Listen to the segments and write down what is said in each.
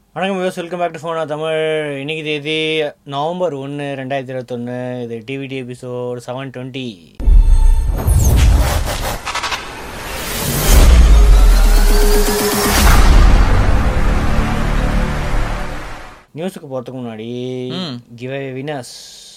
வணக்கம் views welcome back to ஃபோனா தமிழ் இன்னைக்கு தேதி நவம்பர் ஒன்று ரெண்டாயிரத்தி இருபத்தொன்று இது டிவிடி எபிசோட் செவன் டுவெண்ட்டி நியூஸுக்கு போகிறதுக்கு முன்னாடி ம். கிவ் வினர்ஸ்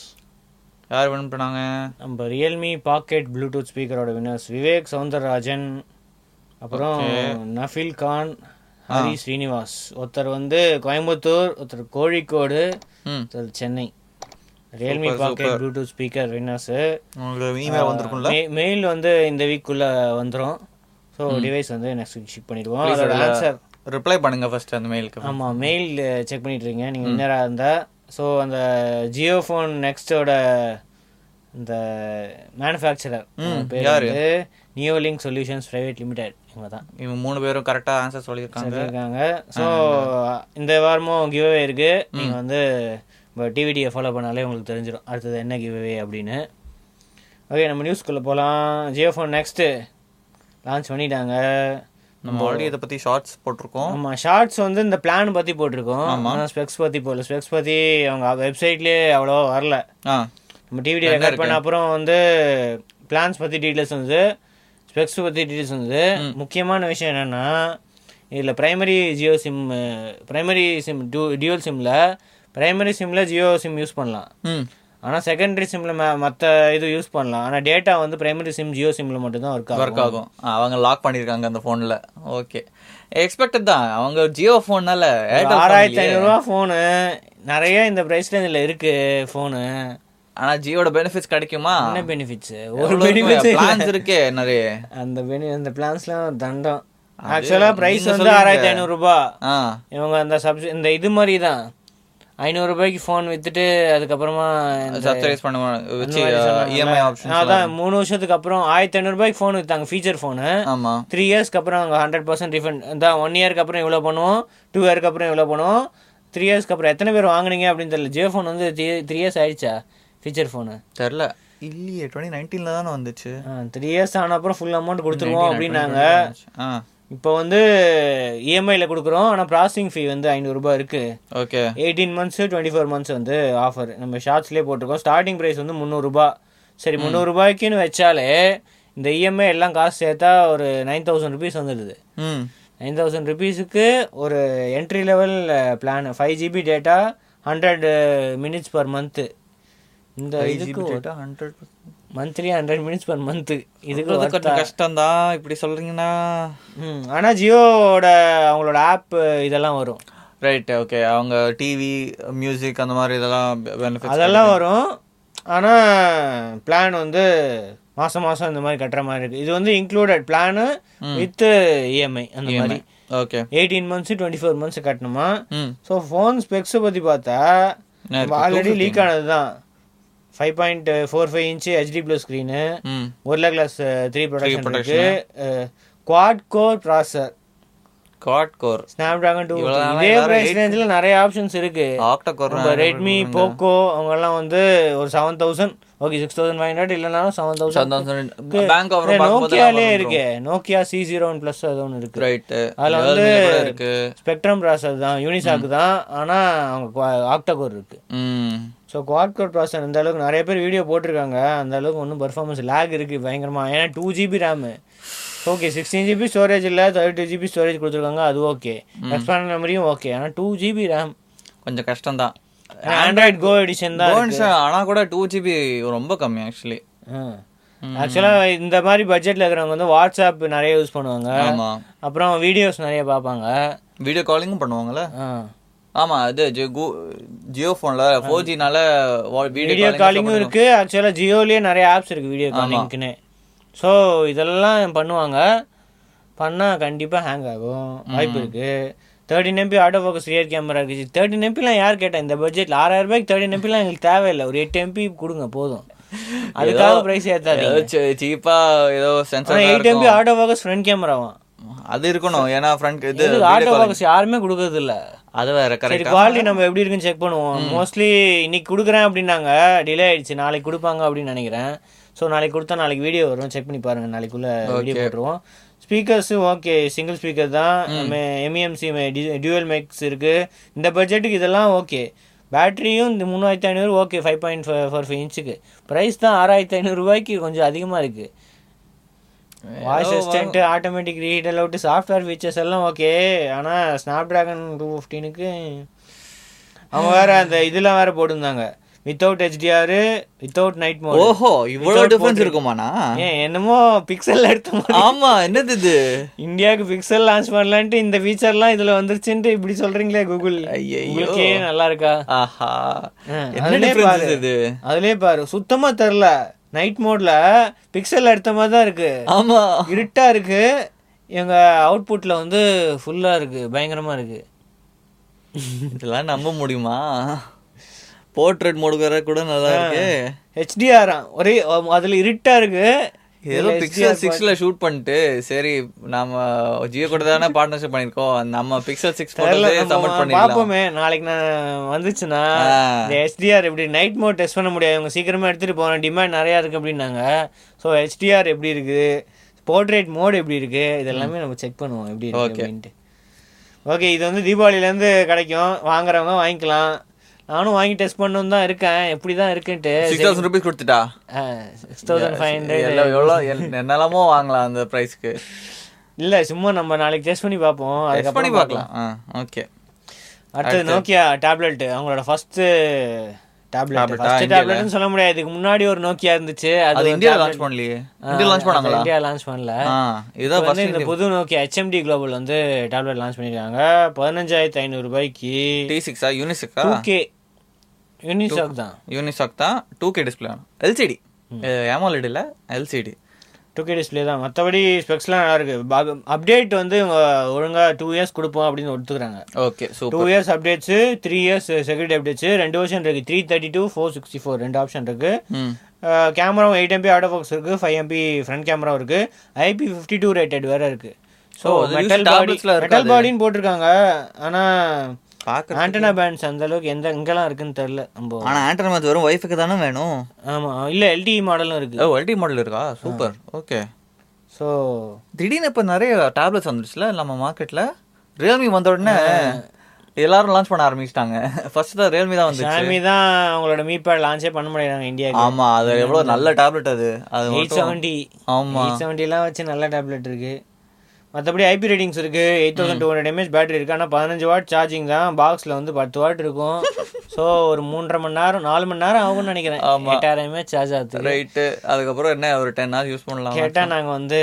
யார் வின் பண்ணாங்க நம்ம ரியல்மி பாக்கெட் ப்ளூடூத் ஸ்பீக்கரோட வினர்ஸ் விவேக் சவுந்தரராஜன் அப்புறம் Okay. நஃபில் கான் ஹரி ஸ்ரீனிவாஸ் ஒருத்தர் வந்து கோயம்புத்தூர் ஒருத்தர் கோழிக்கோடு ம் ஒருத்தர் Chennai Realme Super, pocket super. Bluetooth speaker winners உங்களுக்கு இமெயில் வந்திருக்கும்ல மெயில் வந்து இந்த வீக்குள்ள வந்துரும் ஸோ டிவைஸ் வந்து நெக்ஸ்ட் வீக் ஷிப் பண்ணிடுவோம் Please, அதோட அதுல ஆன்சர் ரிப்ளை பண்ணுங்க ஃபர்ஸ்ட் அந்த மெயிலுக்கு ஆமா மெயில் செக் பண்ணிட்டு இருக்கீங்க நீங்க வின்னராக இருந்தா ஸோ அந்த ஜியோ ஃபோன் நெக்ஸ்டோட இந்த மேனுஃபேக்சரர் ம், பேர் யாரு? வந்து நியோலிங்க் சொல்யூஷன்ஸ் பிரைவேட் லிமிடெட் இவங்க தான் இவங்க மூணு பேரும் கரெக்டா ஆன்சர் சொல்லியிருக்காங்க சொல்லியிருக்காங்க ஸோ இந்த வாரமும் கிவ்அவே இருக்கு நீங்க வந்து டிவிடியை ஃபாலோ பண்ணாலே உங்களுக்கு தெரிஞ்சிடும் அடுத்தது என்ன கிவ்அவே அப்படின்னு ஓகே நம்ம நியூஸ்குள்ளே போகலாம் ஜியோ ஃபோன் நெக்ஸ்ட்டு லான்ச் பண்ணிட்டாங்க நம்ம ஆல்ரெடி இதை பத்தி ஷார்ட்ஸ் போட்டிருக்கோம் ஆமா ஷார்ட்ஸ் வந்து இந்த பிளான் பத்தி போட்டிருக்கோம் ஆமா. ஆனா ஸ்பெக்ஸ் பத்தி போடல ஸ்பெக்ஸ் பத்தி அவங்க வெப்சைட்லயே அவ்வளோவா வரல ஆ நம்ம டிவிடி ரெக்கார்ட் பண்ண அப்புறம் வந்து பிளான்ஸ் பத்தி டீடைல்ஸ் வந்து ஸ்பெக்ஸ் பத்தி டீடைல்ஸ் வந்து முக்கியமான விஷயம் என்னன்னா இதுல primary Jio SIM primary SIM dual சிம்ல பிரைமரி சிம்ல ஜியோ சிம் யூஸ் பண்ணலாம் ம் ஆனா செகண்டரி சிம்ல மற்ற இது யூஸ் பண்ணலாம் ஆனா டேட்டா வந்து பிரைமரி சிம் ஜியோ சிம்ல மட்டும் தான் ஒர்க் ஆகும் ஒர்க் ஆகும் ஆ, அவங்க லாக் பண்ணிருக்காங்க அந்த போன்ல ஓகே எக்ஸ்பெக்டட் தான் அவங்க ஜியோ போன்னால ஆறாயிரத்தி ஐநூறுரூவா ஃபோனு நிறைய இந்த ப்ரைஸ்ல இதுல இருக்கு ஃபோனு ஆனா ஜியோட பெனிஃபிட்ஸ் கிடைக்குமா என்ன பெனிஃபிட்ஸ் ஒரு பெனிஃபிட்ஸ் பிளான்ஸ் இருக்கே நிறைய அந்த பெனி அந்த பிளான்ஸ்லாம் தண்டம் ஆக்சுவலா பிரைஸ் வந்து ஆறாயிரத்தி ஐநூறுரூபா ஆ இவங்க அந்த சப்சி இந்த இது மாதிரி தான் ஐநூறு ரூபாய்க்கு ஃபோன் வித்துட்டு அதுக்கப்புறமா இந்த சப்ஸ்கிரைஸ் பண்ணுவாங்க அந்த வச்சு மாதிரி சொன்னாங்கல்ல. இஎம்ஐ ஆப்ஷன் அதான் மூணு வருஷத்துக்கு அப்புறம் ஆயிரத்தி ஐநூறு ரூபாய்க்கு ஃபோன் வித்தாங்க ஃபீச்சர் ஃபோனு ஆமா த்ரீ இயர்ஸ்க்கு அப்புறம் அவங்க ஹண்ட்ரட் பர்சன்ட் ரிஃபண்ட் இந்த ஒன் இயர்க்கு அப்புறம் இவ்வளோ பண்ணுவோம் டூ இயர்க்கு அப்புறம் இவ்வளோ பண்ணுவோம் த்ரீ இயர்ஸ்க்கு அப்புறம் எத்தனை பேர் வாங்குனீங்க அப்படின்னு தெரியல ஜியோ ஃபோன் வந்து த்ரீ இயர்ஸ் ஆயிடுச்சா ஃபீச்சர் ஃபோனு தெரில இல்லையே டுவெண்ட்டி நைன்டீன்ல தானே வந்துச்சு த்ரீ இயர்ஸ் ஆன அப்புறம் ஃபுல் அமௌண்ட் கொடுத்துருவோம் அப்படின்னாங்க ஆ இப்போ வந்து இஎம்ஐயில் கொடுக்குறோம் ஆனால் ப்ராசஸிங் ஃபீ வந்து ஐநூறுரூபா இருக்குது okay eighteen months twenty four months வந்து ஆஃபர் நம்ம ஷார்ட்ஸ்லேயே போட்டிருக்கோம் ஸ்டார்டிங் ப்ரைஸ் வந்து முந்நூறுரூபா சரி முந்நூறுரூபாய்க்குன்னு வச்சாலே இந்த இஎம்ஐ எல்லாம் காசு சேர்த்தா ஒரு நைன் தௌசண்ட் ருபீஸ் வந்துடுது ம் நைன் தௌசண்ட் ருபீஸுக்கு ஒரு entry level plan five GB data hundred minutes per month இந்த இதுக்கு hundred monthly hundred minutes per month இதுக்கு இதுக்கு கொஞ்சம் கஷ்டம் தான் இப்படி சொல்றீங்கன்னா ம் ஆனால் ஜியோவோட அவங்களோட ஆப் இதெல்லாம் வரும் ரைட் ஓகே அவங்க டிவி மியூசிக் அந்த மாதிரி இதெல்லாம் பெனிஃபிட்ஸ் அதெல்லாம் வரும் ஆனால் பிளான் வந்து மாதம் மாதம் இந்த மாதிரி கட்டுற மாதிரி இருக்குது இது வந்து இன்க்ளூடட் பிளானு வித் இஎம்ஐ அந்த மாதிரி okay eighteen months twenty four months கட்டணுமா ம் ஸோ ஃபோன் ஸ்பெக்ஸை பற்றி பார்த்தா ஆல்ரெடி லீக் ஆனது தான் five point four five inch HD plus screen ம் ஒர்லா கிளாஸ் த்ரீ ப்ரொடக்ஷன் இருக்கு quad core processor quad core Snapdragon two இவ்வளவு நாளா இதே எல்லாரும் ப்ரைஸ் ரேஞ்சில் நிறைய ஆப்ஷன்ஸ் இருக்கு ஆக்டா கோர் நம்ம ரெட்மி போக்கோ அவங்கெல்லாம் வந்து ஒரு seven thousand okay six thousand five hundred இல்லைனாலும் செவன் தௌசண்ட் பேங்க் ஆஃப் நோக்கியாலே இருக்கு Nokia C zero one plus அது ஒன்று இருக்கு ரைட் அதுல வந்து இருக்கு ஸ்பெக்ட்ரம் ப்ராசர் தான் யூனிசாக்கு தான் ஆனால் அவங்க ஆக்டாகோர் இருக்கு ம் ஸோ குவாட் கோர் ப்ராசர் இந்த அளவுக்கு நிறைய பேர் வீடியோ போட்டிருக்காங்க அந்த அளவுக்கு ஒன்றும் பர்ஃபார்மன்ஸ் லேக் இருக்கு பயங்கரமா ஏன்னா two GB RAM okay sixteen GB storage இல்லை தேர்ட்டி டூ ஜிபி ஸ்டோரேஜ் கொடுத்துருக்காங்க அது ஓகே எக்ஸ்பேண்ட் மெமரியும் ஓகே ஆனால் டூ ஜிபி ரேம் கொஞ்சம் கஷ்டம் தான் ஆண்ட்ராய்ட் கோ எடிஷன் தான் இருக்கு. ஆனா கூட டூ ஜிபி ரொம்ப கம்மி ஆக்சுவலி ஆக்சுவலாக இந்த மாதிரி பட்ஜெட்டில் இருக்கிறவங்க வந்து வாட்ஸ்அப் நிறைய யூஸ் பண்ணுவாங்க ஆமா அப்புறம் வீடியோஸ் நிறைய பார்ப்பாங்க வீடியோ காலிங்கும் பண்ணுவாங்கல்ல ஆ. ஆமா இது ஜி- கு- ஜியோ போன்ல ஃபோர் ஜினால வீடியோ வீடியோ காலிங்கும் இருக்கு ஆக்சுவலாக ஜியோலயே நிறைய ஆப்ஸ் இருக்கு வீடியோ காலிங்க்குன்னு ஸோ இதெல்லாம் பண்ணுவாங்க பண்ணால் கண்டிப்பாக ஹேங் ஆகும் வாய்ப்பு இருக்கு thirteen MP auto focus rear camera இருக்கு தேர்ட்டின் எம்பிலாம் யார் கேட்டா இந்த பட்ஜெட்டில் ஆறாயிரம் ரூபாய்க்கு தேர்ட்டின் எம்பிலாம் எங்களுக்கு தேவையில்லை ஒரு எட்டு எம்பி கொடுங்க போதும் அதுக்காக ப்ரைஸ் ஏற்றாதீங்க சீப்பா ஏதோ ஆனால் sensor eight MP auto focus front கேமராவாம் அது இருக்கணும் ஏன்னா ஃப்ரண்ட் இது ஆட்டோ ஃபோக்கஸ் யாருமே கொடுக்கறது இல்ல அது வேற சரி கரெக்ட் குவாலிட்டி நம்ம எப்படி இருக்குன்னு செக் பண்ணுவோம் மோஸ்ட்லி இன்னைக்கு கொடுக்குறேன் அப்படின்னாங்க டிலே ஆயிடுச்சு நாளைக்கு கொடுப்பாங்க அப்படின்னு நினைக்கிறேன் ஸோ நாளைக்கு கொடுத்தா நாளைக்கு வீடியோ வரும் செக் பண்ணி பாருங்க நாளைக்குள்ள வீடியோ போட்டுருவோம் ஸ்பீக்கர்ஸும் ஓகே சிங்கிள் ஸ்பீக்கர் தான் எம்இஎம்சி டியூவல் மைக்ஸ் இருக்கு இந்த பட்ஜெட்டுக்கு இதெல்லாம் ஓகே பேட்டரியும் இந்த மூணாயிரத்தி ஐநூறு okay five point four five இன்ச்சுக்கு ப்ரைஸ் தான் ஆறாயிரத்தி ஐநூறுரூவாய்க்கு கொஞ்சம் அதிகமாக இருக்குது voice assistant automatic read aloud software features எல்லாம் ஓகே ஆனால் ஸ்னாப் ட்ராகன் டூ ஃபிஃப்டீனுக்கு அவங்க வேற அந்த இதெல்லாம் வேற போட்டிருந்தாங்க without HDR without night mode ஓஹோ இவ்வளவு டிஃபரன்ஸ் இருக்குமாண்ணா ஏன் என்னமோ பிக்சல் எடுத்த மாதிரி ஆமா என்னது இது இந்தியாவுக்கு பிக்சல் லான்ச் பண்ணலான்ட்டு இந்த ஃபீச்சர்லாம் இதுல வந்துருச்சுன்ட்டு இப்படி சொல்றீங்களே கூகுள் ஐயையோ. உங்களுக்கே நல்லா இருக்கா ஆஹா ஆ, என்ன அதுலயே டிஃபரன்ஸ் பாரு. இது அதுலயே பாரு சுத்தமா தெரில நைட் மோட்ல பிக்சல் எடுத்த மாதிரி தான் இருக்கு ஆமா இருட்டா இருக்கு எங்க அவுட்புட்ல வந்து ஃபுல்லா இருக்கு பயங்கரமா இருக்கு இதெல்லாம் நம்ப முடியுமா போர்ட்ரேட் மோடு வேற கூட நல்லா இருக்கு ஹெச்டிஆர் ஒரே அதுல இருட்டா இருக்கு ஏதோ பிக்சல் சிக்ஸ்ல ஷூட் பண்ணிட்டு சரி நாம ஜியோ கூட தானே பார்ட்னர்ஷிப் பண்ணிருக்கோம் நம்ம பிக்சல் சிக்ஸ் தெரியல, போட்டதே நம்ம சப்போர்ட் பண்ணிடலாம் பாப்போமே நாளைக்கு நான் வந்துச்சுன்னா ஆ. இந்த HDR எப்படி நைட் மோட் டெஸ்ட் பண்ண முடியாது இவங்க சீக்கிரமா எடுத்துட்டு போன டிமாண்ட் நிறைய இருக்கு அப்படின்னாங்க ஸோ HDR எப்படி இருக்கு போர்ட்ரேட் மோட் எப்படி இருக்கு இதெல்லாமே நம்ம செக் பண்ணுவோம் எப்படி இருக்கு Okay. அப்படின்ட்டு ஓகே இது வந்து தீபாவளில இருந்து கிடைக்கும் வாங்குறவங்க வாங்கிக்கலாம் நானும் வாங்கி டெஸ்ட் பண்ணணும் தான் இருக்கேன் எப்படி தான் இருக்குன்ட்டு சிக்ஸ் தௌசண்ட் ருபீஸ் கொடுத்துட்டா சிக்ஸ் தௌசண்ட் ஃபைவ் ஹண்ட்ரட் எல்லாம் எவ்வளோ எல்- என்னெல்லாமோ வாங்கலாம் அந்த ப்ரைஸ்க்கு இல்ல சும்மா நம்ம நாளைக்கு டெஸ்ட் பண்ணி பார்ப்போம் டெஸ்ட் பண்ணி அதுக்கப்புறம் பார்க்கலாம் ஆ ஓகே அடுத்தது நோக்கியா டேப்லெட் அவங்களோட ஃபர்ஸ்ட் டேப்லெட் Tablet ஆ, ஃபர்ஸ்ட் இந்தியால? டேப்லெட்னு சொல்ல முடியாது இதுக்கு முன்னாடி ஒரு நோக்கியா இருந்துச்சு அது அது இந்தியாவில் லான்ச் பண்ணலையே இந்தியா லான்ச் பண்ணாங்களா இந்தியா லான்ச் பண்ணல ஆ இப்போ இதுதான் வந்து இந்த ஃபர்ஸ்ட் புது நோக்கியா ஹெச்எம்டி குளோபல் வந்து டேப்லெட் லான்ச் பண்ணிருக்காங்க பதினஞ்சாயிரத்தி ஐநூறு ரூபாய்க்கு டி சிக்ஸா யூனிசிக்ஸா டூ கே யூனிசாக் தான் யூனிசாக் தான் two K display LCD AMOLED இல்ல எல்சிடி டூ கே டிஸ்பிளே தான் மற்றபடி ஸ்பெக்ஸ்லாம் நல்லா இருக்கு அப்டேட் வந்து இவங்க ஒழுங்கா டூ இயர்ஸ் கொடுப்போம் அப்படின்னு ஒத்துக்கிறாங்க okay two super years updates three years security updates ரெண்டு வருஷன் இருக்கு three thirty two four sixty four ரெண்டு ஆப்ஷன் இருக்கு ம் கேமராவும் எயிட் எம்பி ஆட்டோ ஃபோக்ஸ் இருக்கு ஃபைவ் எம்பி ஃப்ரண்ட் கேமரா இருக்கு ஐபி ஃபிஃப்டி டூ ரேட்டட் வேற இருக்கு ஸோ ஓ, அது மெட்டல் use பாடி tablets ல மெட்டல் இருக்காது. பாடின்னு போட்டிருக்காங்க ஆனா பார்க்க ஆண்டனா பேண்ட்ஸ் அந்த அளவுக்கு எந்த எங்கெல்லாம் இருக்குன்னு தெரியல நம்ம ஆனா ஆண்ட்ராய்ட் மேட்ச் வெறும் ஒய்ஃபுக்கு தானே வேணும் ஆமா இல்ல எல்டி மாடலும் இருக்கு ஓ எல்டி மாடல் இருக்கா சூப்பர் ஓகே ஸோ திடீர்னு இப்போ நிறைய டேப்லெட்ஸ் வந்துருச்சுல நம்ம மார்க்கெட்ல ரியல்மி வந்த உடனே எல்லாரும் லான்ச் பண்ண ஆரம்பிச்சிட்டாங்க ஃபர்ஸ்ட் தான் ரியல்மி தான் வந்துச்சு ஷாமி தான் அவங்களோட மீ பேட் லான்ச்சே பண்ண முடியாது இந்தியாவுக்கு ஆமா அது எவ்வளவு நல்ல டேப்லெட் அது அது எயிட் மட்டும் செவன்ட்டி ஆமா எயிட் செவன்ட்டிலாம் வச்சு நல்ல டேப்லெட் இருக்கு மற்றபடி ஐபி ரேட்டிங்ஸ் இருக்கு eight thousand two hundred mAh battery இருக்கு ஆனால் பதினஞ்சு வாட் சார்ஜிங் தான் பாக்ஸில் வந்து பத்து வாட் இருக்கும் ஸோ ஒரு மூன்றரை மணி நேரம் நாலு மணி நேரம் ஆகும்னு நினைக்கிறேன் ஆமா. எட்டாயிரம் எம்ஏஹெச் சார்ஜ் ஆகுது ரைட்டு அதுக்கப்புறம் என்ன ஒரு டென் ஹவர்ஸ் யூஸ் பண்ணலாம் கேட்டால் நாங்கள் வந்து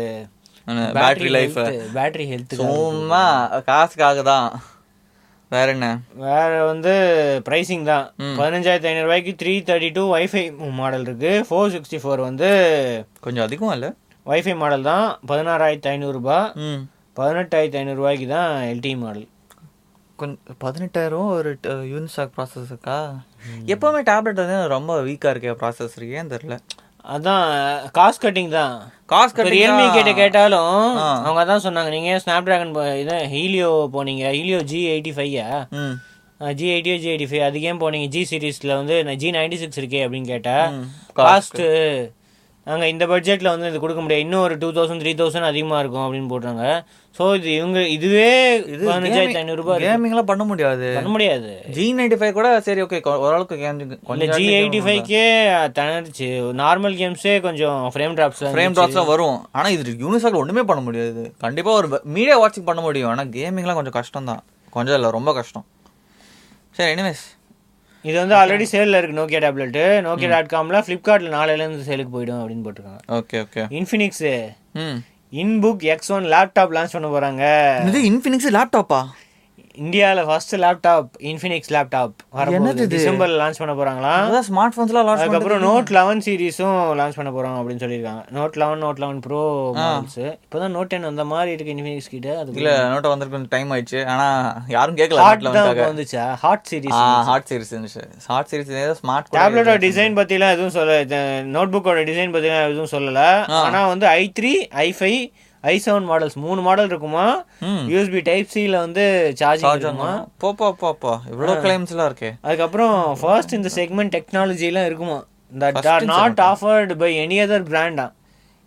பேட்டரி லைஃப் பேட்டரி ஹெல்த் சும்மா காசுக்காக தான் வேற என்ன வேற வந்து பிரைசிங் தான் பதினஞ்சாயிரத்தி ஐநூறுரூவாய்க்கு three thirty two WiFi model இருக்கு ஃபோர் சிக்ஸ்டி ஃபோர் வந்து கொஞ்சம் அதிகம் இல்ல வைஃபை மாடல் தான் பதினாறாயிரத்தி ஐநூறுரூபா ம் பதினெட்டாயிரத்தி ஐநூறுரூவாய்க்கு தான் எல்டி மாடல் கொஞ்சம் பதினெட்டாயிரம் ஒரு யூனிசாக் ப்ராசஸ் இருக்கா எப்பவுமே டேப்லெட் வந்து ரொம்ப வீக்கா இருக்கே ப்ராசஸர் ஏன் தெரியல அதான் காஸ்ட் கட்டிங் தான் காசு இப்போ கட்டி ரியல்மி கிட்ட கேட்டாலும் அவங்க தான் சொன்னாங்க நீங்க ஸ்னாப் டிராகன் இதை ஹீலியோ போனீங்க ஹீலியோ ஜி எயிட்டி ஃபைவா ம் ஜி எயிட்டியோ ஜி எயிட்டி ஃபைவ் அதுக்கு ஏன் போனீங்க ஜி சீரீஸ்ல வந்து ஜி நைன்டி சிக்ஸ் இருக்கே அப்படின்னு கேட்டா ம். காஸ்ட் நாங்கள் இந்த பட்ஜெட்டில் வந்து இது கொடுக்க முடியாது இன்னும் ஒரு டூ தௌசண்ட் த்ரீ தௌசண்ட் அதிகமாக இருக்கும் அப்படின்னு போட்டாங்க ஸோ இது இவங்க இதுவே பதினஞ்சாயிரத்தி ஐநூறுரூபா கேமிங்லாம் பண்ண முடியாது பண்ண முடியாது ஜி நைன்டி ஃபைவ் கூட சரி ஓகே ஓரளவுக்கு கேமிங் இல்லை கொஞ்சம் ஜி எயிட்டி ஃபைவ்க்கே திணறிச்சு நார்மல் கேம்ஸே கொஞ்சம் ஃப்ரேம் ட்ராப்ஸ் ஃப்ரேம் ட்ராப்ஸ்லாம் வரும் ஆனா இது யூனிசாக்ல ஒண்ணுமே பண்ண முடியாது கண்டிப்பா ஒரு மீடியா வாட்சிங் பண்ண முடியும் ஆனா கேமிங்லாம் கொஞ்சம் கஷ்டம் தான் கொஞ்சம் இல்ல ரொம்ப கஷ்டம் சரி எனிவேஸ் இது வந்து ஆல்ரெடி சேலில் இருக்கு நோக்கியா டேப்லெட் நோக்கியா டாட் காம்ல ஃப்ளிப்கார்ட்டில் நாளையிலேருந்து சேலுக்கு போயிடும் அப்படின்னு போட்டிருக்காங்க ஓகே ஓகே இன்ஃபினிக்ஸ் ம் Inbook X one laptop launch பண்ண போறாங்க இது இன்ஃபினிக்ஸ் லேப்டாப்பா இந்தியாவில் ஃபர்ஸ்ட் லேப்டாப் இன்ஃபினிக்ஸ் லேப்டாப் வரப்போகுது டிசம்பர்ல லான்ச் பண்ண போறாங்களாம் அதான் ஸ்மார்ட் ஃபோன்ஸ்லாம் லான்ச் அதுக்கப்புறம் நோட் லெவன் சீரிஸும் லான்ச் பண்ண போறோம் அப்படின்னு சொல்லியிருக்காங்க note eleven note eleven pro models இப்போதான் நோட் டென் அந்த மாதிரி இருக்கு இன்ஃபினிக்ஸ் கிட்ட அது இல்ல நோட்ட வந்திருக்கு கொஞ்சம் டைம் ஆயிடுச்சு ஆனா யாரும் கேட்கல ஹாட் நோட்ல தான் வந்துட்டாங்க இப்போ வந்துச்சா ஹாட் சீரிஸ் ஹாட் சீரிஸ் இருந்துச்சு ஹாட் சீரிஸ் ஏதோ ஸ்மார்ட் டேப்லெட்டோட டிசைன் பத்திலாம் எதுவும் சொல்ல நோட் புக்கோட டிசைன் பத்திலாம் எதுவும் சொல்லல ஆனா வந்து i three i five i seven models மூணு மாடல் இருக்குமா ம். யூஎஸ்பி டைப் சில வந்து சார்ஜிங் இருக்குமா போப்பா போப்பா இவ்வளவு கிளைம்ஸ்லாம் இருக்கே அதுக்கப்புறம் ஃபர்ஸ்ட் இந்த செக்மெண்ட் டெக்னாலஜிலாம் இருக்குமா that are not offered by any other பிராண்டா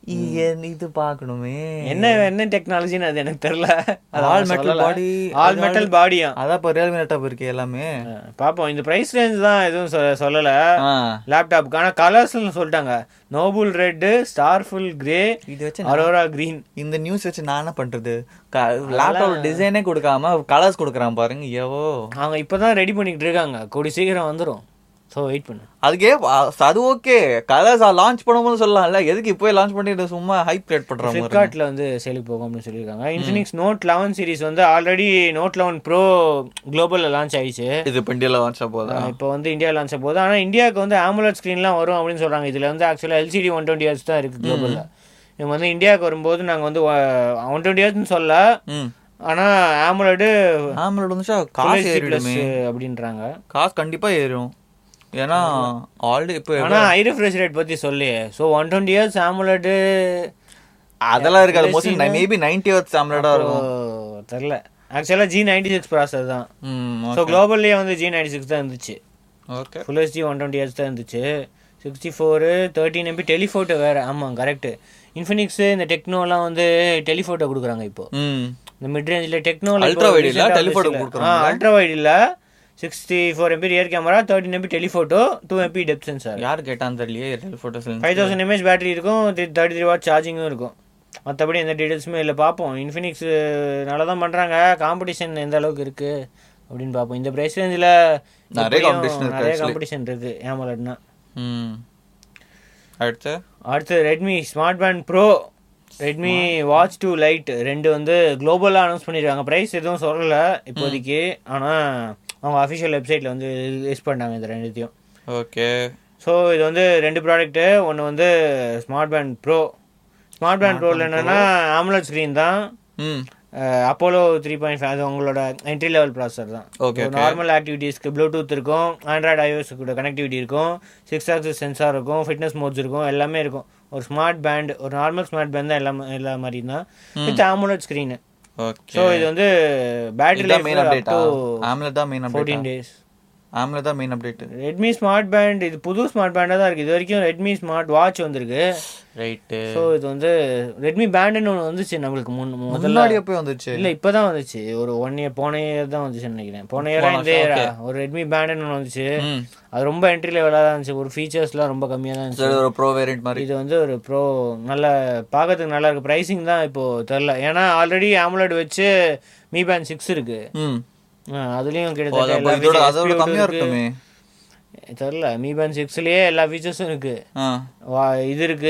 ஏன் இது பார்க்கணுமே என்ன என்ன டெக்னாலஜின்னு அது எனக்கு தெரியல All metal body, all metal பாடியா அதான் இப்போ ரியல்மி லேப்டாப் இருக்கு எல்லாமே பாப்போம் இந்த பிரைஸ் ரேஞ்ச் தான் எதுவும் சொ- சொல்லல ஆ லேப்டாப்புக்கு ஆனா கலர்ஸ்னு சொல்லிட்டாங்க நோபுல் ரெட் ஸ்டார்ஃபுல் கிரே இது வச்சு அரோரா கிரீன் இந்த நியூஸ் வச்சு நான் என்ன பண்றது லேப்டாப் டிசைனே கொடுக்காம கலர்ஸ் கொடுக்குறான் பாருங்க எவோ அவங்க இப்பதான் ரெடி பண்ணிக்கிட்டு இருக்காங்க கூடி சீக்கிரம் வந்துரும் ஸோ வெயிட் பண்ணு அதுக்கே அ- அது ஓகே கலர்ஸ் லான்ச் பண்ணும்போது சொல்லலாம்ல எதுக்கு இப்போ லான்ச் பண்ணிட்டு சும்மா ஹைப் கிரியேட் பண்ற மாதிரி ஃப்ளிப்கார்ட்ல வந்து சேலுக்கு போகும் அப்படின்னு சொல்லியிருக்காங்க இன்ஃபினிக்ஸ் நோட் லெவன் சீரிஸ் வந்து ஆல்ரெடி நோட் லெவன் ப்ரோ குளோபல்ல லான்ச் ஆயிடுச்சு இது இப்போ இந்தியாவில் லான்ச் போதா இப்போ வந்து இந்தியா லான்ச் போகுது ஆனால் இந்தியாவுக்கு வந்து ஆம்புலன்ஸ் ஸ்க்ரீன்லாம் வரும் அப்படின்னு சொல்கிறாங்க இதில் வந்து ஆக்சுவலாக எல்சிடி ஒன் டுவெண்ட்டி ஹர்ட்ஸ் தான் இருக்குது குளோபலில் இவங்க வந்து இந்தியாவுக்கு வரும்போது நாங்கள் வந்து ஒன் டுவெண்ட்டி ஹர்ட்ஸ்னு சொல்ல ம் ஆனால் ஆம்புலடு ஆம்லெட் வந்துச்சா காசு ப்ளஸ் ஏறிடுமே அப்படின்றாங்க காசு கண்டிப்பா ஏறும் ஏன்னா ஆல்ரெடி இப்போ ஆனால் ஹை ரெஃப்ரெஷ் ரேட் பற்றி சொல்லி so one twenty years AMOLED அதெல்லாம் இருக்காது மோஸ்ட்லி மேபி நைன்டி ஹவர்ஸ் ஆம்லெட்டா இருக்கும் தெரில ஆக்சுவலாக ஜி நைன்டி சிக்ஸ் ப்ராசர் தான் ம் ஸோ குளோபல்லே வந்து ஜி நைன்டி சிக்ஸ் தான் இருந்துச்சு okay full HD one twenty H தான் இருந்துச்சு sixty four thirteen MP telephoto வேறு ஆமாம் கரெக்டு இன்ஃபினிக்ஸு இந்த டெக்னோலாம் வந்து டெலிஃபோட்டோ கொடுக்குறாங்க இப்போ ம் இந்த மிட் ரேஞ்சில் டெக்னோ Ultra wide இல்ல, telephoto கொடுக்குறாங்க. அல்ட்ரா வைட் இல்லை sixty four MP rear camera thirteen MP telephoto two MP depth sensor யார் கேட்டான்னு தெரியலையே real photos five thousand mAh battery இருக்கும் தேர்ட்டி த்ரீ வாட் சார்ஜிங்கும் இருக்கும் மற்றபடி எந்த டீட்டெயில்ஸுமே இல்லை பார்ப்போம் இன்ஃபினிக்ஸ் நல்லா தான் பண்ணுறாங்க காம்படிஷன் எந்த அளவுக்கு இருக்குது அப்படின்னு பார்ப்போம் இந்த ப்ரைஸ் ரேஞ்சில் நிறைய competition இருக்கு நிறைய actually. காம்படிஷன் இருக்குது ஏமலட்னா ம் அடுத்து அடுத்து Redmi smart band pro Redmi watch two lite ரெண்டு வந்து குளோபலாக அனௌன்ஸ் பண்ணியிருக்காங்க ப்ரைஸ் எதுவும் சொல்லலை இப்போதைக்கு ஆனால் அவங்க அஃபிஷியல் வெப்சைட்டில் வந்து லிஸ்ட் பண்ணாங்க இந்த ரெண்டுத்தையும் ஓகே ஸோ இது வந்து ரெண்டு ப்ராடக்ட்டு ஒன்று வந்து smart band pro smart band ப்ரோவில் என்னென்னா ஆம்லெட் ஸ்க்ரீன் தான் ம் அப்போலோ த்ரீ பாயிண்ட் ஃபைவ் அது உங்களோட என்ட்ரி லெவல் ப்ராசர் தான் Okay, okay. நார்மல் ஆக்டிவிட்டீஸ்க்கு ப்ளூடூத் இருக்கும் ஆண்ட்ராய்டு ஐஓஎஸ் கூட கனெக்டிவிட்டி இருக்கும் சிக்ஸ் ஆக்சஸ் சென்சார் இருக்கும் ஃபிட்னஸ் மோட்ஸ் இருக்கும் எல்லாமே இருக்கும் ஒரு ஸ்மார்ட் பேண்ட் ஒரு நார்மல் ஸ்மார்ட் பேண்ட் தான் எல்லாமே எல்லா மாதிரி தான் with AMOLED screen okay so இது வந்து பேட்டரி இதுதான் மெயின் லைஃப் அப்டேட்டா டு ஆம்லெட் தான் main update fourteen days AMOLED தான் main update Redmi smart band இது புது ஸ்மார்ட் பேண்டாக தான் இருக்குது இது வரைக்கும் ரெட்மி ஸ்மார்ட் வாட்ச் வந்திருக்கு ரைட்டு ஸோ இது வந்து ரெட்மி பேண்டுன்னு ஒன்று வந்துச்சு நம்மளுக்கு முன் முதல்ல முன்னாடியே போய் வந்துச்சு இல்ல இப்பதான் வந்துச்சு ஒரு ஒன் இயர் போன இயர் தான் வந்துச்சு நினைக்கிறேன் போன இயரா இந்த இயரா ஒரு ரெட்மி பேண்டுன்னு ஒன்று வந்துச்சு ம் அது ரொம்ப என்ட்ரி லெவலாக தான் இருந்துச்சு ஒரு ஃபீச்சர்ஸ்லாம் ரொம்ப கம்மியாக தான் இருந்துச்சு சரி ஒரு ப்ரோ வேரியன்ட் மாதிரி இது வந்து ஒரு ப்ரோ நல்ல பார்க்கறதுக்கு நல்லா இருக்கு ப்ரைசிங் தான் இப்போ தெரில ஏன்னா ஆல்ரெடி ஆமுலட் வச்சு மீ பேண்ட் சிக்ஸ் இருக்கு ம் ஆ, அதுலயும் ஓ, கிட்டத்தட்ட அது எல்லா அப்போ இதோட features அதோட SPO கம்மியா இருக்கு. இருக்குமே தெரில மீ பேண்ட் சிக்ஸ்லயே எல்லா ஃபீச்சர்ஸும் இருக்கு ஆ வா இது இருக்கு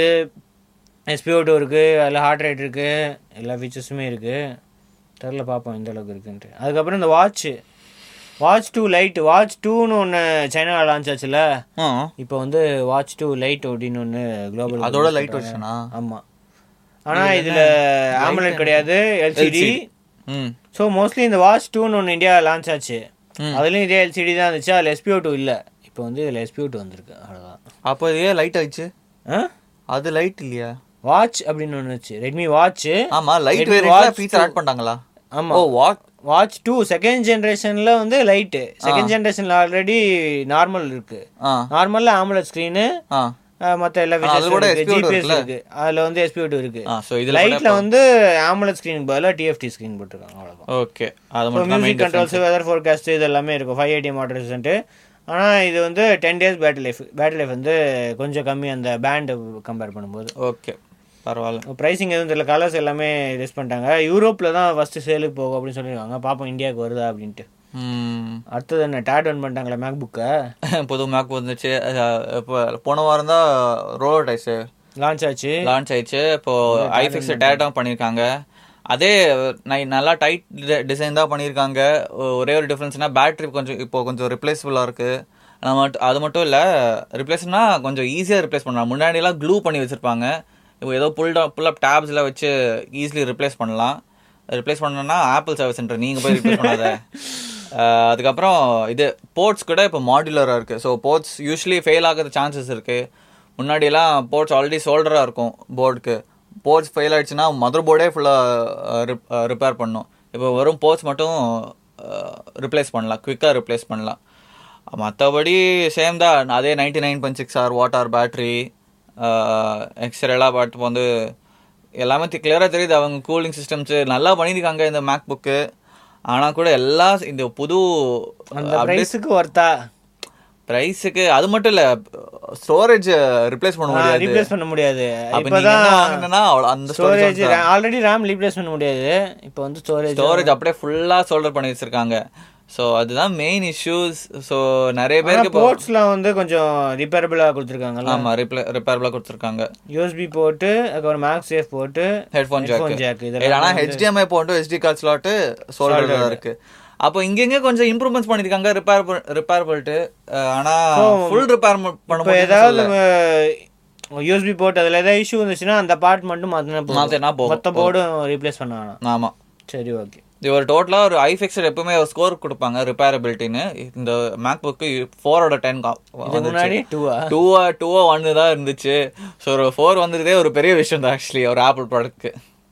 எஸ்பிஓ டூ இருக்கு அதில் ஹார்ட் ரேட் இருக்கு எல்லா ஃபீச்சர்ஸுமே இருக்கு தெரில பார்ப்போம் எந்த அளவுக்கு இருக்குன்ட்டு அதுக்கப்புறம் இந்த watch watch two lite watch டூன்னு ஒன்று சைனாவில் லான்ச் ஆச்சுல ஆ இப்போ வந்து வாட்ச் டூ லைட் அப்படின்னு ஒன்று குளோபல் அதோட லைட் வெர்ஷனா ஆமாம் ஆனால் இதில் ஆம்புலன்ட் கிடையாது எல்சிடி ம் ஸோ மோஸ்ட்லி இந்த வாட்ச் டூன்னு ஒன்று இந்தியா லான்ச் ஆச்சு ம். அதுலேயும் இதே எல்சிடி தான் இருந்துச்சு அதில் எஸ்பிஓ டூ இல்லை இப்போ வந்து இதில் எஸ்பிஓ டூ வந்திருக்கு அவ்வளோதான் அப்போ இது ஏன் லைட் ஆயிடுச்சு ஆ அது லைட் இல்லையா வாட்ச் அப்படின்னு ஒன்று வச்சு ரெட்மி வாட்ச் ஆமா லைட் Redmi வேரியன்ட்ல Watch ஃபீச்சர் 2. ஆட் பண்ணிட்டாங்களா ஆமா oh what watch two second ஜென்ரேஷன்ல வந்து லைட்டு செகண்ட் ஜென்ரேஷன்ல ஆல்ரெடி நார்மல் இருக்கு ஆ நார்மல்ல ஆம்புலன்ஸ் ஸ்க்ரீனு ஆ மற்ற எல்லா அது ஃபீச்சர்ஸ் கூட இருக்கு SPO2 ஜிபிஎஸ் இருக்குல்ல? இருக்கு அதுல வந்து எஸ்பிஓ டூ இருக்கு ஆ ஸோ இதுல லைட்ல வந்து ஆம்புலன்ஸ் ஸ்க்ரீனுக்கு பதிலாக டிஎஃப்டி ஸ்க்ரீன் போட்டிருக்காங்க அவ்வளோதான் ஓகே அது ஸோ மட்டும் தான் music main controls weather forecast இது எல்லாமே இருக்கும் ஃபைவ் எயிட்டி மாடரேஷன்ட்டு ஆனால் இது வந்து ten days battery life battery life வந்து கொஞ்சம் கம்மி அந்த பேண்டு கம்பேர் பண்ணும்போது ஓகே பரவாயில்ல ப்ரைசிங் எதுவும் தெரியல கலர்ஸ் எல்லாமே ரிலீஸ் பண்ணிட்டாங்க யூரோப்பில் தான் ஃபஸ்ட்டு சேலுக்கு போகும் அப்படின்னு சொல்லியிருக்காங்க பார்ப்போம் இந்தியாவுக்கு வருதா அப்படின்ட்டு ம் அடுத்தது என்ன டேட் ஒன் பண்ணிட்டாங்களே மேக் புக்கை புது மேக் வந்துச்சு அஹ் இப்போ போன வாரம் தான் ரோலர் டைஸ் லான்ச் ஆச்சு லான்ச் ஆயிடுச்சு இப்போ ஐஃபிக்ஸ் டேரக்டாக பண்ணியிருக்காங்க அதே நை நல்லா டைட் டிசைன் தான் பண்ணியிருக்காங்க ஒ- ஒரே ஒரு டிஃப்ரென்ஸ்னா பேட்டரி கொஞ்சம் இப்போ கொஞ்சம் ரிப்ளேசபிளாக இருக்கு அது மட்டும் அது மட்டும் இல்லை ரிப்ளேஸ்னா கொஞ்சம் ஈஸியாக ரிப்ளேஸ் பண்ணலாம் முன்னாடிலாம் க்ளூ பண்ணி வச்சிருப்பாங்க இப்போ ஏதோ புல் புல் அப் டேப்ஸ்ல வச்சு ஈஸிலி ரிப்ளேஸ் பண்ணலாம் ரிப்ளேஸ் பண்ணணும்னா ஆப்பிள் சர்வீஸ் சென்டர் நீங்கள் போய் ரிப்ளேஸ் பண்ணாத அஹ் அதுக்கப்புறம் இது போர்ட்ஸ் கூட இப்போ மாடுலராக இருக்குது ஸோ போர்ட்ஸ் யூஸ்வலி ஃபெயில் ஆகிறது சான்சஸ் இருக்குது முன்னாடியெல்லாம் போர்ட்ஸ் ஆல்ரெடி சோல்டராக இருக்கும் போர்டுக்கு போர்ட்ஸ் ஃபெயில் ஆயிடுச்சுன்னா மதர் போர்டே ஃபுல்லாக ரிப்பேர் பண்ணும் இப்போ வெறும் போர்ட்ஸ் மட்டும் ரிப்ளேஸ் பண்ணலாம் குவிக்காக ரிப்ளேஸ் பண்ணலாம் மற்றபடி சேம் தான் அதே ninety nine point six or what or battery எக்ஸ்ரேலாம் பார்த்து வந்து எல்லாமே கிளியராக தெரியுது அவங்க கூலிங் சிஸ்டம்ஸ் நல்லா பண்ணியிருக்காங்க இந்த மேக் புக்கு ஆனால் கூட எல்லா இந்த புது அந்த பிரைஸுக்கு ஒர்த்தா ப்ரைஸுக்கு அது மட்டும் இல்லை ஸ்டோரேஜ் ரிப்ளேஸ் பண்ண முடியாது ரீப்ளேஸ் பண்ண முடியாது அப்ப நீங்க இப்பதான் என்ன வாங்குனீங்கன்னா அவ்வளவு- அந்த ஸ்டோரேஜ் ஆல்ரெடி ரேம் ரீப்ளேஸ் பண்ண முடியாது இப்போ வந்து ஸ்டோரேஜ் ஸ்டோரேஜ் அப்படியே ஃபுல்லா சோல்டர் பண்ணி வச்சிருக்காங்க ஸோ அதுதான் மெயின் இஷ்யூஸ் ஸோ நிறைய பேருக்கு இப்போ போர்ட்ஸ்லாம் வந்து கொஞ்சம் ரிப்பேரபிளாக கொடுத்துருக்காங்கல்ல ஆமா ரிப்ளே ரிப்பேர்லாம் கொடுத்துருக்காங்க யூஎஸ்பி போட்டு அதுக்கப்புறம் மேக் சேஃப் போட்டு ஹெட்ஃபோன் ஹெட்ஃபோன் ஜாக் ஜாக் இதெல்லாம் ஆனா ஹெச்டிஎம்ஐ போட்டு எஸ்டி கார்ட் ஸ்லாட் சோல்டர் இருக்கு அப்போ இங்கங்க கொஞ்சம் இம்ப்ரூவ்மெண்ட்ஸ் பண்ணிருக்காங்க ரிப்பேர் ரிப்பேர்பிள்ட்டு ஆனா ஃபுல் ரிப்பேர் பண்ண இப்போ ஏதாவது யூஎஸ்பி போட்டு அதில் ஏதாவது இஷ்யூ இருந்துச்சுன்னா அந்த பார்ட் மட்டும் மாற்றினா மாத்தினா போதும். மொத்த போர்டும் ரீப்ளேஸ் பண்ண வேணாம் ஆமா சரி ஓகே இது ஒரு டோட்டலா ஒரு ஐஃபிக்ஸட் எப்பவுமே ஒரு ஸ்கோர் கொடுப்பாங்க ரிப்பேரபிலிட்டின்னு இந்த மேக் புக்கு ஃபோரோட டென் இதுக்கு முன்னாடி டூவா டூவா டூவா ஒன்னு தான் இருந்துச்சு ஸோ ஒரு ஃபோர் வந்ததே ஒரு பெரிய விஷயம் தான் ஆக்சுவலி ஒரு ஆப்பிள் ப்ராடக்ட்க்கு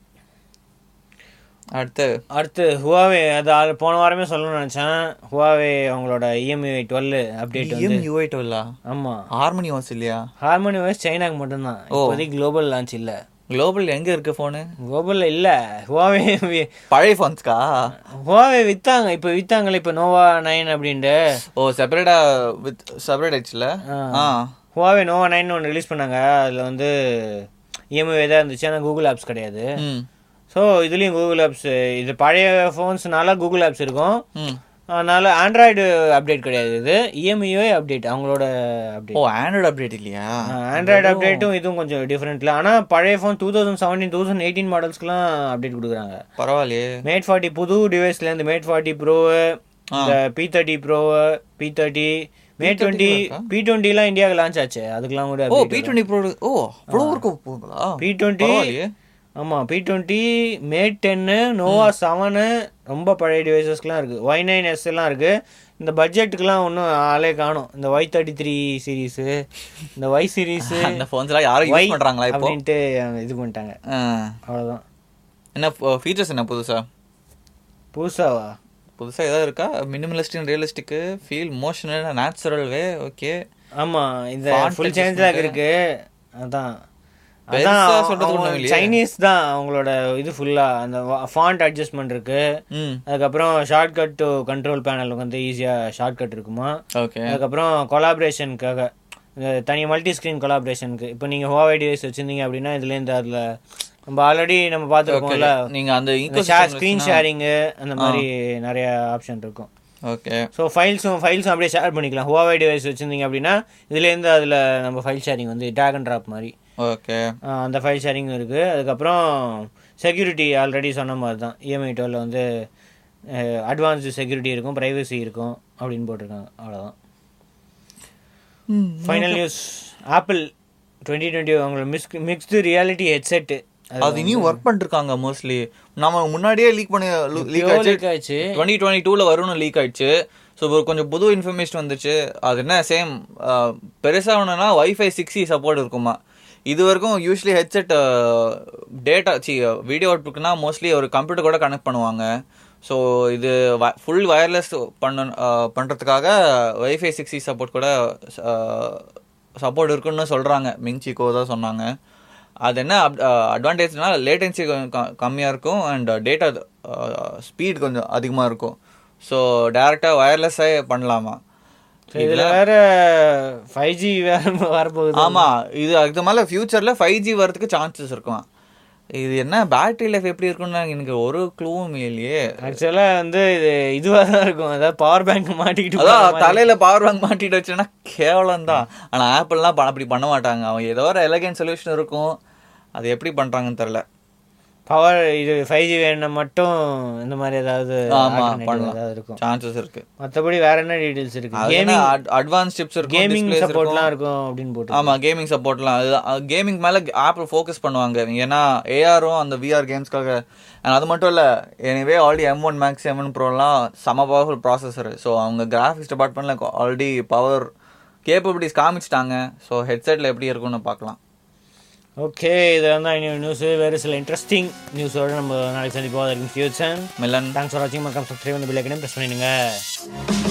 அடுத்து அடுத்து ஹுவாவே அது அது போன வாரமே சொல்லணும்னு நினச்சேன் ஹுவாவே அவங்களோட இஎம்ஐ டுவெல் அப்டேட் வந்து யூஐ டுவெல்லா ஆமாம் ஹார்மனி வாஸ் இல்லையா ஹார்மோனி வாய்ஸ் சைனாக்கு மட்டும்தான் இப்போதைக்கு குளோபல் லான்ச் இல்லை குளோபல் எங்க இருக்கு ஃபோனு குளோபலில் இல்லை ஹுவாவே பழைய ஃபோன்ஸ்க்கா ஹுவாவே வித்தாங்க இப்போ வித்தாங்களே இப்போ நோவா நைன் அப்படின்ட்டு ஓ செப்பரேட்டா வித் செப்பரேட் ஆயிடுச்சுல ஆ ஹுவாவே நோவா நைன் ஒன்று ரிலீஸ் பண்ணாங்க அதில் வந்து இஎம்ஐ தான் இருந்துச்சு ஆனால் கூகுள் ஆப்ஸ் கிடையாது ம் ஸோ இதுலேயும் கூகுள் ஆப்ஸ் இது பழைய ஃபோன்ஸ்னால கூகுள் ஆப்ஸ் இருக்கும் ம் அதனால ஆண்ட்ராய்டு அப்டேட் கிடையாது இது இஎம்ஐயே அப்டேட் அவங்களோட அப்டேட் ஓ ஆண்ட்ராய்டு அப்டேட் இல்லையா ஆண்ட்ராய்டு அப்டேட்டும் இதுவும் கொஞ்சம் டிஃப்ரெண்ட்ல ஆனால் பழைய phone two thousand seventeen thousand eighteen மாடல்ஸ்க்குலாம் அப்டேட் கொடுக்குறாங்க பரவாயில்லையே மேட் ஃபார்ட்டி புது டிவைஸ்லேருந்து மேட் ஃபார்ட்டி ப்ரோ இந்த P thirty pro P thirty Mate twenty P டுவெண்ட்டிலாம் இந்தியாவுக்கு லான்ச் ஆச்சு அதுக்கெல்லாம் கூட oh P twenty pro oh அவ்வளோ இருக்கு போங்களா பி டுவெண்ட்டி பரவாயில்லையே ஆமாம் பி டுவெண்ட்டி மேட் டென்னு நோவா செவனு ரொம்ப பழைய டிவைசஸ்லாம் இருக்குது ஒய் நைன் எஸ் எல்லாம் இருக்குது இந்த பட்ஜெட்டுக்குலாம் ஒன்றும் ஆளே காணும் இந்த ஒய் தேர்ட்டி த்ரீ சீரீஸு இந்த ஒய் சீரீஸு அந்த ஃபோன்ஸ் எல்லாம் யாரும் யூஸ் பண்றாங்களா இப்போ அப்படின்ட்டு இது பண்ணிட்டாங்க ஆ. அவ்வளோதான் என்ன ஃபீச்சர்ஸ் என்ன புதுசா புதுசாவா புதுசா ஏதாவது இருக்கா minimalistic realistic feel motion natural way okay ஆமாம் இந்த Font ஃபுல் சேஞ்ச் தான் இருக்கு அதான் பெருசா அதான் சொல்றதுக்கு அவங்க ஒண்ணும் இல்லையே. சைனீஸ் தான் அவங்களோட இது ஃபுல்லாக அந்த ஃபாண்ட் அட்ஜஸ்ட்மெண்ட் இருக்கு ம் அதுக்கப்புறம் ஷார்ட்கட் டு கண்ட்ரோல் பேனல் வந்து ஈஸியாக ஷார்ட்கட் இருக்குமா ஓகே அதுக்கப்புறம் கொலாபரேஷனுக்காக தனி மல்டி ஸ்க்ரீன் கொலாபரேஷனுக்கு இப்போ நீங்கள் ஹோவை டிவைஸ் வச்சுருந்தீங்க அப்படின்னா இதுலேருந்து அதில் நம்ம ஆல்ரெடி நம்ம பார்த்துருக்கோம்ல நீங்க அந்த ஸ்க்ரீன் ஷேரிங்கு அந்த மாதிரி நிறைய ஆப்ஷன் இருக்கும் ஓகே ஸோ ஃபைல்ஸும் ஃபைல்ஸும் அப்படியே ஷேர் பண்ணிக்கலாம் ஹுவாவை டிவைஸ் வச்சுருந்தீங்க அப்படின்னா இதுலேருந்து அதில் நம்ம ஃபைல் ஷேரிங் வந்து டேக் அண்ட் ட்ராப் மாதிரி ஓகே ஆஹ் அந்த ஃபைல் ஷேரிங் இருக்குது அதுக்கப்புறம் செக்யூரிட்டி ஆல்ரெடி சொன்ன மாதிரி தான் இஎம்ஐ டுவெல்ல வந்து அட்வான்ஸ்டு செக்யூரிட்டி இருக்கும் ப்ரைவசி இருக்கும் அப்படின்னு போட்டிருக்காங்க அவ்வளோதான் final news Apple twenty twenty அவங்களோட மிக்ஸ் மிக்ஸ்டு ரியாலிட்டி ஹெட்செட்டு அது இனியும் ஒர்க் பண்ணிருக்காங்க மோஸ்ட்லி நம்ம முன்னாடியே லீக் பண்ணி லீக் ஆயிடுச்சு லீக் ஆச்சு டுவெண்ட்டி டுவெண்ட்டி டூவில் வரும்னு லீக் ஆயிடுச்சு ஸோ ஒரு கொஞ்சம் புது இன்ஃபர்மேஷன் வந்துச்சு அது என்ன சேம் பெருசாக ஒன்றுனா வைஃபை சிக்ஸ் சப்போர்ட் இருக்குமா இது வரைக்கும் usually headset data C video அவுட்புட்னா மோஸ்ட்லி ஒரு கம்ப்யூட்டர் கூட கனெக்ட் பண்ணுவாங்க ஸோ இது ஃபுல் வயர்லெஸ் பண்ண பண்ணுறதுக்காக வைஃபை சிக்ஸ் சப்போர்ட் கூட சப்போர்ட் இருக்குன்னு சொல்கிறாங்க மிங்சிக்கோ தான் சொன்னாங்க அது என்ன அட்வான்டேஜ்னா லேட்டன்சி கம்மியாக இருக்கும் அண்ட் டேட்டா ஸ்பீட் கொஞ்சம் அதிகமாக இருக்கும் ஸோ டேரெக்டாக வயர்லெஸ்ஸே பண்ணலாமா இதில் வேற ஃபைவ் ஜி வேற வரப்போகுது ஆமாம் இது அதுக்கு மேலே ஃப்யூச்சரில் ஃபைவ் ஜி வரதுக்கு சான்சஸ் இருக்கும் இது என்ன பேட்டரி லைஃப் எப்படி இருக்கும்னு எனக்கு ஒரு க்ளூவும் இல்லையே ஆக்சுவலாக வந்து இது இதுவாக தான் இருக்கும் அதாவது பவர் பேங்க் மாட்டிக்கிட்டு அதான் தலையில பவர் பேங்க் மாட்டிட்டு வச்சுன்னா கேவலம் தான் ஆனா ஆப்பிள்லாம் ப- அப்படி பண்ண மாட்டாங்க அவங்க ஏதோ ஒரு எலகன் சொல்யூஷன் இருக்கும் அது எப்படி பண்றாங்கன்னு தெரியல பவர் இது ஃபைவ் ஜி வேணும்னா மட்டும் இந்த மாதிரி ஏதாவது ஆமா alternative பண்ணலாம் ஏதாவது இருக்கும் சான்சஸ் இருக்கு மற்றபடி வேற என்ன டீடைல்ஸ் இருக்கு அது கேமிங் அட்வான்ஸ் சிப்ஸ் இருக்கும் கேமிங் displays இருக்கும். சப்போர்ட்லாம் இருக்கும் அப்படின்னு போட்டு ஆமா கேமிங் சப்போர்ட்லாம் அதுதான் கேமிங் மேல ஆப்பிள் ஃபோக்கஸ் பண்ணுவாங்க ஏன்னா ஏஆரும் அந்த விஆர் கேம்ஸ்க்காக அது மட்டும் இல்ல anyway already M one max M one ப்ரோலாம் செம பவர்ஃபுல் ப்ராசஸர் ஸோ அவங்க கிராஃபிக்ஸ் டிபார்ட்மெண்ட்ல ஆல்ரெடி பவர் கேப்பபிலிட்டிஸ் காமிச்சிட்டாங்க ஸோ ஹெட்செட்ல எப்படி இருக்கும்னு பார்க்கலாம் ஓகே இதெல்லாம் தான் இன்னும் நியூஸ் வேறு சில இன்ட்ரெஸ்டிங் நியூஸோட நம்ம நாளைக்கு சந்திப்போம் அதற்கு ஃபியூச்சர் மிலன் தேங்க்ஸ் ஃபார் வாட்சிங் மக்கம் சப்ஸ்கிரைப் பண்ணி பில்லைக்கனே ப்ரெஸ் பண்ணிடுங்க